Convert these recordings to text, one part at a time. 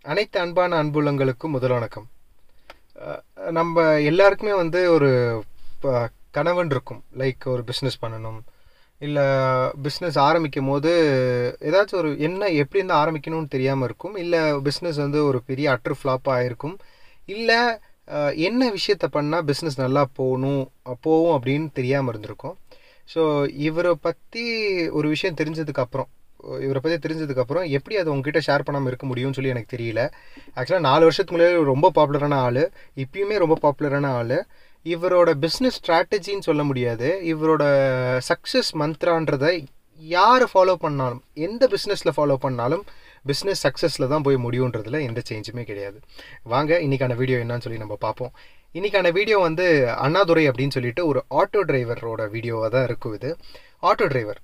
அனைத்து அன்பான அன்புள்ளங்களுக்கும் முதல் வணக்கம் அஹ் நம்ம எல்லாருக்குமே வந்து ஒரு ப- கனவுன்னு இருக்கும் லைக் ஒரு பிஸ்னஸ் பண்ணணும் இல்லை பிஸ்னஸ் ஆரம்பிக்கும் போது ஏதாச்சும் ஒரு என்ன எப்படி இருந்து ஆரம்பிக்கணும்னு தெரியாமல் இருக்கும் இல்லை பிஸ்னஸ் வந்து ஒரு பெரிய அட்ரு ஃப்ளாப்பாக ஆயிருக்கும் இல்லை என்ன விஷயத்த பண்ணால் பிஸ்னஸ் நல்லா போகணும் அஹ் போகும் அப்படின்னு தெரியாமல் இருந்திருக்கும் ஸோ இவரை பற்றி ஒரு விஷயம் தெரிஞ்சதுக்கு அப்புறம் இவரை பற்றி தெரிஞ்சதுக்கப்புறம் எப்படி அதை உங்ககிட்ட ஷேர் பண்ணாமல் இருக்க முடியும்னு சொல்லி எனக்கு தெரியல ஆக்சுவலாக நாலு வருஷத்துக்கு முன்னாடி இவர் ரொம்ப பாப்புலரான ஆள் இப்பயுமே ரொம்ப பாப்புலரான ஆள் இவரோட பிஸ்னஸ் ஸ்ட்ராட்டஜின்னு சொல்ல முடியாது இவரோட சக்ஸஸ் மந்த்ரான்றதை யார் ஃபாலோ பண்ணாலும் எந்த பிஸ்னஸில் ஃபாலோ பண்ணாலும் பிஸ்னஸ் சக்ஸஸில் தான் போய் முடியுன்றதுல எந்த சேஞ்சுமே கிடையாது வாங்க இன்னைக்கான வீடியோ என்னன்னு சொல்லி நம்ம பார்ப்போம் இன்னைக்கான வீடியோ வந்து அண்ணாதுரை அப்படின்னு சொல்லிட்டு ஒரு ஆட்டோ டிரைவரோட வீடியோவாக தான் இருக்கும் இது ஆட்டோ டிரைவர்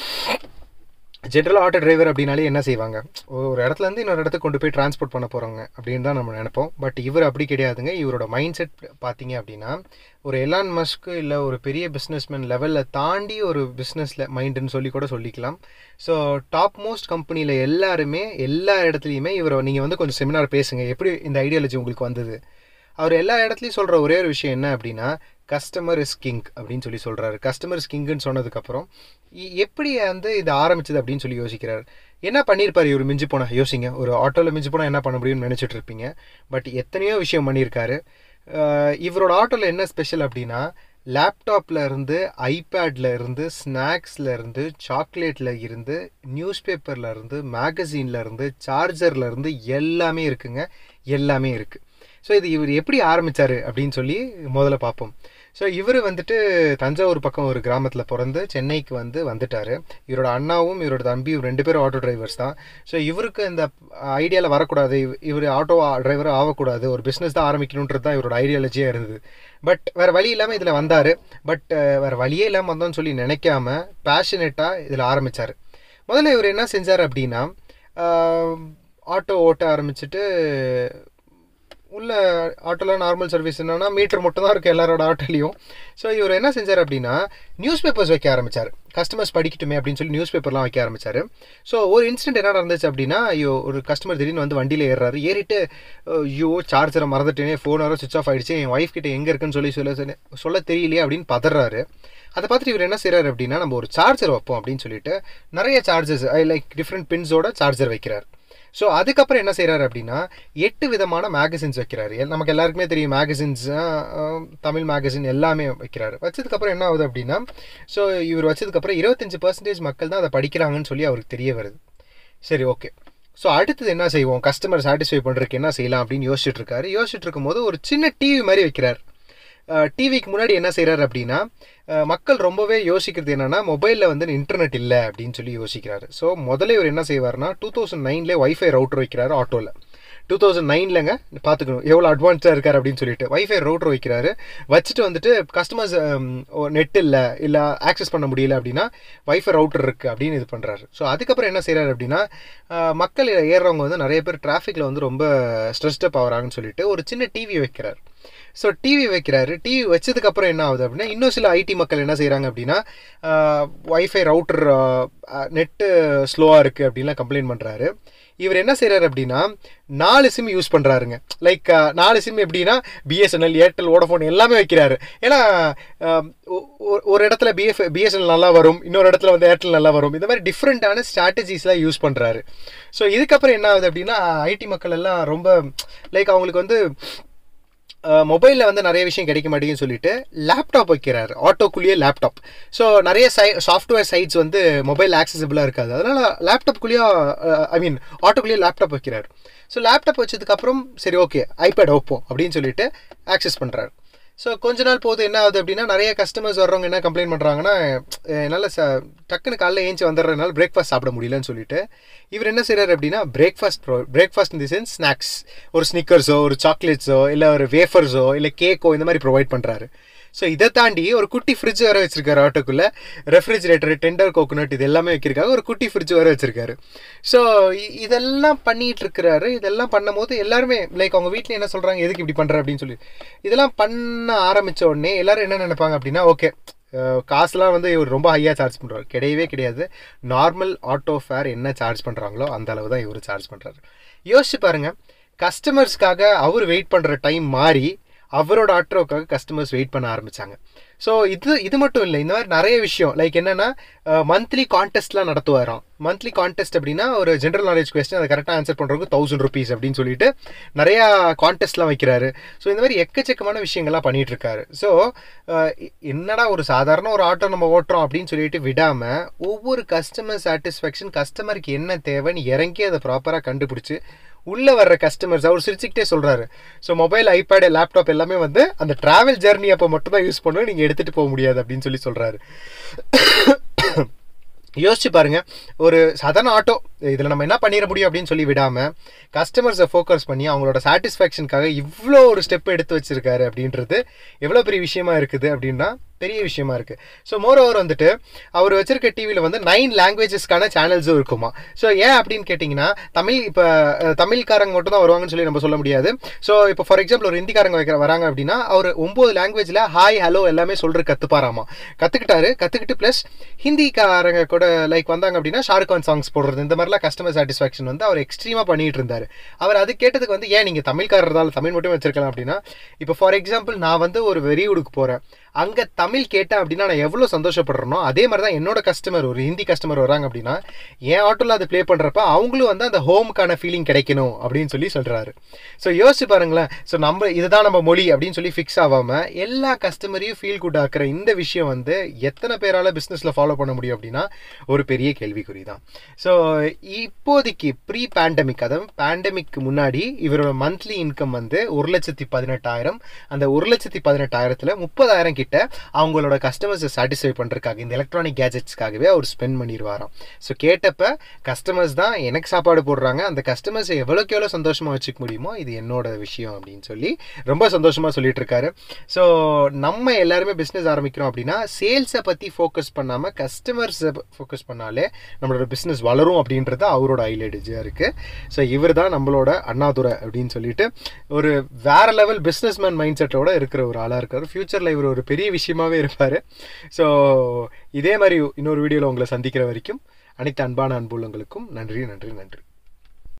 ஜென்ரலாக ஆட்டோ டிரைவர் அப்படின்னாலே என்ன செய்வாங்க ஒரு இடத்துல இருந்து இன்னொரு இடத்துக்கு கொண்டு போய் டிரான்ஸ்போர்ட் பண்ண போகிறவங்க அப்படின்னு தான் நம்ம நினைப்போம் பட் இவர் அப்படி கிடையாதுங்க இவரோட மைண்ட் செட் பார்த்தீங்க அப்படின்னா ஒரு எலான் மஸ்க்கு இல்லை ஒரு பெரிய பிஸ்னஸ்மேன் லெவலில் தாண்டி ஒரு பிஸ்னஸில் மைண்டுன்னு சொல்லி கூட சொல்லிக்கலாம் ஸோ டாப் மோஸ்ட் கம்பெனியில் எல்லாருமே எல்லா இடத்துலையுமே இவரை நீங்கள் வந்து கொஞ்சம் செமினார் பேசுங்க எப்படி இந்த ஐடியாலஜி உங்களுக்கு வந்தது அவர் எல்லா இடத்துலையும் சொல்கிற ஒரே ஒரு விஷயம் என்ன அப்படின்னா கஸ்டமர் இஸ் கிங் அப்படின்னு சொல்லி சொல்கிறாரு கஸ்டமர் இஸ் கிங்குன்னு சொன்னதுக்கப்புறம் இ- எப்படி வந்து இது ஆரம்பிச்சது அப்படின்னு சொல்லி யோசிக்கிறார் என்ன பண்ணியிருப்பார் இவர் மிஞ்சி போனா யோசிங்க ஒரு ஆட்டோவில் மிஞ்சி போனால் என்ன பண்ண முடியும்னு நினச்சிட்டு இருப்பீங்க பட் எத்தனையோ விஷயம் பண்ணியிருக்காரு அஹ் இவரோட ஆட்டோவில் என்ன ஸ்பெஷல் அப்படின்னா லேப்டாப்ல இருந்து ஐபேட்ல இருந்து ஸ்நாக்ஸ்ல இருந்து சாக்லேட்ல இருந்து நியூஸ் பேப்பர்ல இருந்து மேகசீன்ல இருந்து சார்ஜர்ல இருந்து எல்லாமே இருக்குங்க எல்லாமே இருக்கு ஸோ இது இவர் எப்படி ஆரம்பிச்சாரு அப்படின்னு சொல்லி முதல்ல பார்ப்போம் ஸோ இவர் வந்துட்டு தஞ்சாவூர் பக்கம் ஒரு கிராமத்தில் பிறந்து சென்னைக்கு வந்து வந்துட்டாரு இவரோட அண்ணாவும் இவரோட தம்பியும் ரெண்டு பேரும் ஆட்டோ டிரைவர்ஸ் தான் ஸோ இவருக்கு இந்த ஐடியாவில் வரக்கூடாது இவ- இவர் ஆட்டோ டிரைவர் ஆகக்கூடாது ஒரு பிஸ்னஸ் தான் ஆரம்பிக்கணுன்றது தான் இவரோட ஐடியாலஜியாக இருந்தது பட் வேறு வழி இல்லாமல் இதில் வந்தார் பட் வேறு வழியே இல்லாமல் வந்தோம்னு சொல்லி நினைக்காம பேஷனேட்டாக இதில் ஆரம்பித்தார் முதல்ல இவர் என்ன செஞ்சார் அப்படின்னா ஆட்டோ ஓட்ட ஆரம்பிச்சிட்டு உள்ள ஆட்டோலாம் நார்மல் சர்வீஸ் என்னன்னா மீட்டர் மட்டும் தான் இருக்குது எல்லாரோட ஆட்டோலையும் ஸோ இவர் என்ன செஞ்சார் அப்படின்னா நியூஸ் பேப்பர்ஸ் வைக்க ஆரம்பிச்சார் கஸ்டமர்ஸ் படிக்கட்டுமே அப்படின்னு சொல்லி நியூஸ் பேப்பர்லாம் வைக்க ஆரம்பிச்சார் ஸோ ஒரு இன்சிடென்ட் என்ன நடந்துச்சு அப்படின்னா ஐயோ ஒரு கஸ்டமர் திடீர்னு வந்து வண்டியில் ஏறுறாரு ஏறிட்டு ஐயோ சார்ஜரை மறந்துட்டேனே ஃபோன் வர சுவிச் ஆஃப் ஆயிடுச்சு என் ஒய்ஃப் கிட்ட எங்கே இருக்குன்னு சொல்லி சொல்ல சொல்ல- சொல்ல தெரியலையே அப்படின்னு பதறாரு அதை பார்த்துட்டு இவர் என்ன செய்றாரு அப்படின்னா நம்ம ஒரு சார்ஜர் வைப்போம் அப்படின்னு சொல்லிட்டு நிறைய சார்ஜஸ் லைக் டிஃப்ரெண்ட் பின்ஸோட சார்ஜர் வைக்கிறார் ஸோ அதுக்கப்புறம் என்ன செய்றாரு அப்படின்னா எட்டு விதமான மேகசின்ஸ் வைக்கிறாரு எல்- நமக்கு எல்லாருக்குமே தெரியும் மேகசின்ஸ் தமிழ் மேகசின் எல்லாமே வைக்கிறாரு வச்சதுக்கப்புறம் என்ன ஆகுது அப்படின்னா ஸோ இவர் வச்சதுக்கப்புறம் இருபத்தஞ்சு பர்சன்டேஜ் மக்கள் தான் அதை படிக்கிறாங்கன்னு சொல்லி அவருக்கு தெரிய வருது சரி ஓகே ஸோ அடுத்தது என்ன செய்வோம் கஸ்டமர் சாட்டிஸ்ஃபை பண்ணுறதுக்கு என்ன செய்யலாம் அப்படின்னு யோசிச்சுட்டு இருக்காரு யோசிச்சுட்டு இருக்கும்போது ஒரு சின்ன டிவி மாதிரி வைக்கிறார் டிவிக்கு முன்னாடி என்ன செய்றாரு அப்படின்னா அஹ், மக்கள் ரொம்பவே யோசிக்கிறது என்னன்னா மொபைலில் வந்து இன்டர்நெட் இல்லை அப்படின்னு சொல்லி யோசிக்கிறாரு ஸோ முதல்ல இவர் என்ன செய்வார்னா டூ தௌசண்ட் நைன்லேயே ஒய்ஃபை ரவுட்டர் வைக்கிறாரு ஆட்டோவில் டூ தௌசண்ட் நைன்லங்க பார்த்துக்கணும் எவ்வளோ அட்வான்ஸாக இருக்கார் அப்படின்னு சொல்லிட்டு வைஃபை ரவுட்டர் வைக்கிறாரு வச்சுட்டு வந்துட்டு கஸ்டமர்ஸ் நெட் இல்லை இல்லை ஆக்சஸ் பண்ண முடியல அப்படின்னா வைஃபை ரவுட்டர் இருக்குது அப்படின்னு இது பண்ணுறாரு ஸோ அதுக்கப்புறம் என்ன செய்கிறாரு அப்படின்னா அஹ், மக்கள் ஏறுறவங்க வந்து நிறைய பேர் டிராஃபிக்கில் வந்து ரொம்ப ஸ்ட்ரெஸ்டப் ஆகுறாங்கன்னு சொல்லிட்டு ஒரு சின்ன டிவி வைக்கிறார் ஸோ டிவி வைக்கிறாரு டிவி வச்சதுக்கப்புறம் என்ன ஆகுது அப்படின்னா இன்னும் சில ஐடி மக்கள் என்ன செய்கிறாங்க அப்படின்னா ஒய்ஃபை ரவுட்டர் நெட்டு ஸ்லோவாக இருக்குது அப்படின்லாம் கம்ப்ளைண்ட் பண்ணுறாரு இவர் என்ன செய்கிறாரு அப்படின்னா நாலு சிம் யூஸ் பண்ணுறாருங்க லைக் நாலு சிம் எப்படின்னா பிஎஸ்என்எல் ஏர்டெல் வோடஃபோன் எல்லாமே வைக்கிறாரு ஏன்னா அஹ், ஒ- ஒ- ஒரு இடத்துல பிஎஃப் பிஎஸ்என்எல் நல்லா வரும் இன்னொரு இடத்துல வந்து ஏர்டெல் நல்லா வரும் இந்த மாதிரி டிஃப்ரெண்ட்டான ஸ்ட்ராட்டஜிஸ்லாம் யூஸ் பண்ணுறாரு ஸோ இதுக்கப்புறம் என்ன ஆகுது அப்படின்னா ஐடி மக்கள் எல்லாம் ரொம்ப லைக் அவங்களுக்கு வந்து மொபைலில் வந்து நிறைய விஷயம் கிடைக்க மாட்டேங்குன்னு சொல்லிட்டு லேப்டாப் வைக்கிறார் ஆட்டோக்குள்ளேயே லேப்டாப் ஸோ நிறைய சை சாஃப்ட்வேர் சைட்ஸ் வந்து மொபைல் ஆக்சசபிளாக இருக்காது அதனால் லேப்டாப்குள்ளேயே ஐ மீன் ஆட்டோக்குள்ளேயே லேப்டாப் வைக்கிறார் ஸோ லேப்டாப் வச்சதுக்கப்புறம் சரி ஓகே ஐபேட் வைப்போம் அப்படின்னு சொல்லிட்டு ஆக்சஸ் பண்ணுறாரு ஸோ கொஞ்ச நாள் போது என்ன ஆகுது அப்படின்னா நிறைய கஸ்டமர்ஸ் வர்றவங்க என்ன கம்ப்ளைண்ட் பண்ணுறாங்கன்னா என்னால் ச டக்குன்னு காலைல ஏஞ்சி வந்துடுறதுனால பிரேக்ஃபாஸ்ட் சாப்பிட முடியலன்னு சொல்லிட்டு இவர் என்ன செய்றாரு அப்படின்னா breakfast bro breakfast in the sense snacks ஒரு ஸ்னிக்கர்ஸோ ஒரு சாக்லேட்ஸோ இல்லை ஒரு வேஃபர்ஸோ இல்லை கேக்கோ இந்த மாதிரி ப்ரொவைட் பண்ணுறாரு ஸோ இதை தாண்டி ஒரு குட்டி ஃப்ரிட்ஜ் வேறு வச்சிருக்காரு ஆட்டோக்குள்ளே ரெஃப்ரிஜிரேட்டர் டெண்டர் கோகோனட் இது எல்லாமே வைக்கிறக்காக ஒரு குட்டி ஃப்ரிட்ஜ் வேறு வச்சிருக்காரு ஸோ இதெல்லாம் பண்ணிட்டு இருக்கிறாரு இதெல்லாம் பண்ணும்போது எல்லாருமே லைக் அவங்க வீட்டில் என்ன சொல்கிறாங்க எதுக்கு இப்படி பண்ணுற அப்படின்னு சொல்லி இதெல்லாம் பண்ண ஆரம்பித்த உடனே எல்லாரும் என்ன நினைப்பாங்க அப்படின்னா ஓகே காசுலாம் வந்து இவர் ரொம்ப ஹையாக சார்ஜ் பண்ணுறாரு கிடையவே கிடையாது நார்மல் ஆட்டோ ஃபேர் என்ன சார்ஜ் பண்ணுறாங்களோ அந்த அளவு தான் இவர் சார்ஜ் பண்ணுறாரு யோசிச்சு பாருங்க கஸ்டமர்ஸ்க்காக அவர் வெயிட் பண்ணுற டைம் மாறி அவரோட ஆட்டோக்காக கஸ்டமர்ஸ் வெயிட் பண்ண ஆரம்பிச்சாங்க ஸோ இது இது மட்டும் இல்லை இந்த மாதிரி நிறைய விஷயம் லைக் என்னன்னா மந்த்லி கான்டெஸ்ட்லாம் நடத்துவாராம் மந்த்லி கான்டெஸ்ட் அப்படின்னா ஒரு ஜென்ரல் நாலேஜ் கொஸ்டின் அதை கரெக்டாக ஆன்சர் பண்ணுறதுக்கு தௌசண்ட் ருபீஸ் அப்படின்னு சொல்லிட்டு நிறையா கான்டெஸ்ட்லாம் வைக்கிறாரு ஸோ இந்த மாதிரி எக்கச்சக்கமான விஷயங்கள்லாம் பண்ணிட்டு இருக்காரு ஸோ என்னடா ஒரு சாதாரண ஒரு ஆட்டோ நம்ம ஓட்டுறோம் அப்படின்னு சொல்லிட்டு விடாமல் ஒவ்வொரு கஸ்டமர் சாட்டிஸ்ஃபேக்ஷன் கஸ்டமருக்கு என்ன தேவைன்னு இறங்கி அதை ப்ராப்பராக கண்டுபிடிச்சி உள்ளே வர்ற கஸ்டமர்ஸ் அவர் சிரிச்சுக்கிட்டே சொல்கிறாரு ஸோ மொபைல் ஐபேடு லேப்டாப் எல்லாமே வந்து அந்த ட்ராவல் ஜெர்னி அப்போ மட்டும் தான் யூஸ் பண்ணுவோம் நீங்கள் எடுத்துகிட்டு போக முடியாது அப்படின்னு சொல்லி சொல்கிறாரு யோசிச்சு பாருங்க ஒரு சாதாரண ஆட்டோ இதில் நம்ம என்ன பண்ணிட முடியும் அப்படின்னு சொல்லி விடாமல் கஸ்டமர்ஸை ஃபோக்கஸ் பண்ணி அவங்களோட சாட்டிஸ்ஃபேக்ஷனுக்காக இவ்வளோ ஒரு ஸ்டெப் எடுத்து வச்சிருக்காரு அப்படின்றது எவ்வளோ பெரிய விஷயமா இருக்குது அப்படின்னா பெரிய விஷயமா இருக்குது ஸோ மோர் ஓவர் வந்துட்டு அவர் வச்சிருக்க டிவியில் வந்து நைன் லாங்குவேஜஸ்க்கான சேனல்ஸும் இருக்குமா ஸோ ஏன் அப்படின்னு கேட்டிங்கன்னா தமிழ் இப்போ தமிழ்காரங்க மட்டும் தான் வருவாங்கன்னு சொல்லி நம்ம சொல்ல முடியாது ஸோ இப்போ ஃபார் எக்ஸாம்பிள் ஒரு ஹிந்திக்காரங்க வைக்கிற வராங்க அப்படின்னா அவர் ஒம்பது லாங்குவேஜில் ஹாய் ஹலோ எல்லாமே சொல்கிற கற்றுப்பாராமா கற்றுக்கிட்டாரு கற்றுக்கிட்டு ப்ளஸ் ஹிந்திக்காரங்க கூட லைக் வந்தாங்க அப்படின்னா ஷாருக் கான் சாங்ஸ் போடுறது இந்த மாதிரிலாம் கஸ்டமர் சாட்டிஸ்ஃபேக்ஷன் வந்து அவர் எக்ஸ்ட்ரீமாக பண்ணிட்டு இருந்தார் அவர் அது கேட்டதுக்கு வந்து ஏன் நீங்கள் தமிழ்காரர்தால் தமிழ் மட்டும் வச்சிருக்கலாம் அப்படின்னா இப்போ ஃபார் எக்ஸாம்பிள் நான் வந்து ஒரு வெளியூருக்கு போகிறேன் அங்கே தமிழ் கேட்டேன் அப்படின்னா நான் எவ்வளோ சந்தோஷப்படுறனோ அதே மாதிரி தான் என்னோட கஸ்டமர் ஒரு ஹிந்தி கஸ்டமர் வராங்க அப்படின்னா என் ஆட்டோவில் அது ப்ளே பண்ணுறப்ப அவங்களும் வந்து அந்த ஹோமுக்கான ஃபீலிங் கிடைக்கணும் அப்படின்னு சொல்லி சொல்கிறாரு ஸோ யோசிச்சு பாருங்களேன் ஸோ நம்ம இதுதான் நம்ம மொழி அப்படின்னு சொல்லி ஃபிக்ஸ் ஆகாமல் எல்லா கஸ்டமரையும் ஃபீல் குட் ஆக்குற இந்த விஷயம் வந்து எத்தனை பேரால் பிஸ்னஸில் ஃபாலோ பண்ண முடியும் அப்படின்னா ஒரு பெரிய கேள்விக்குறி தான் ஸோ இப்போதைக்கு ப்ரீ பேண்டமிக் அதாவது பேண்டமிக் முன்னாடி இவரோட மந்த்லி இன்கம் வந்து ஒரு லட்சத்தி பதினெட்டாயிரம் அந்த ஒரு லட்சத்தி பதினெட்டாயிரத்தில் முப்பதாயிரம் கிட்ட அவங்களோட கஸ்டமர்ஸை சாட்டிஸ்ஃபை பண்ணுறதுக்காக இந்த எலக்ட்ரானிக் கேஜெட்ஸ்க்காகவே அவர் ஸ்பெண்ட் பண்ணிடுவாராம் ஸோ கேட்டப்ப கஸ்டமர்ஸ் தான் எனக்கு சாப்பாடு போடுறாங்க அந்த கஸ்டமர்ஸை எவ்வளோக்கு எவ்வளோ சந்தோஷமாக வச்சுக்க முடியுமோ இது என்னோட விஷயம் அப்படின்னு சொல்லி ரொம்ப சந்தோஷமாக சொல்லிட்டு இருக்காரு ஸோ நம்ம எல்லாருமே பிஸ்னஸ் ஆரம்பிக்கிறோம் அப்படின்னா சேல்ஸை பற்றி ஃபோக்கஸ் பண்ணாமல் கஸ்டமர்ஸை ஃபோக்கஸ் பண்ணாலே நம்மளோட பிஸ்னஸ் வளரும் அப்படின்றது அவரோட ஹைலைட்டாக இருக்குது ஸோ இவர் தான் நம்மளோட அண்ணாதுரை அப்படின்னு சொல்லிட்டு ஒரு வேற லெவல் பிஸ்னஸ் மேன் மைண்ட் செட்டோட இருக்கிற ஒரு ஆளாக இருக்கார் ஃப்யூச்சரில் இவர் ஒரு பெரிய விஷயமாவே இருப்பார் ஸோ இதே மாதிரி இன்னொரு வீடியோவில் உங்களை சந்திக்கிற வரைக்கும் அனைத்து அன்பான அன்புள்ளங்களுக்கும் நன்றி நன்றி நன்றி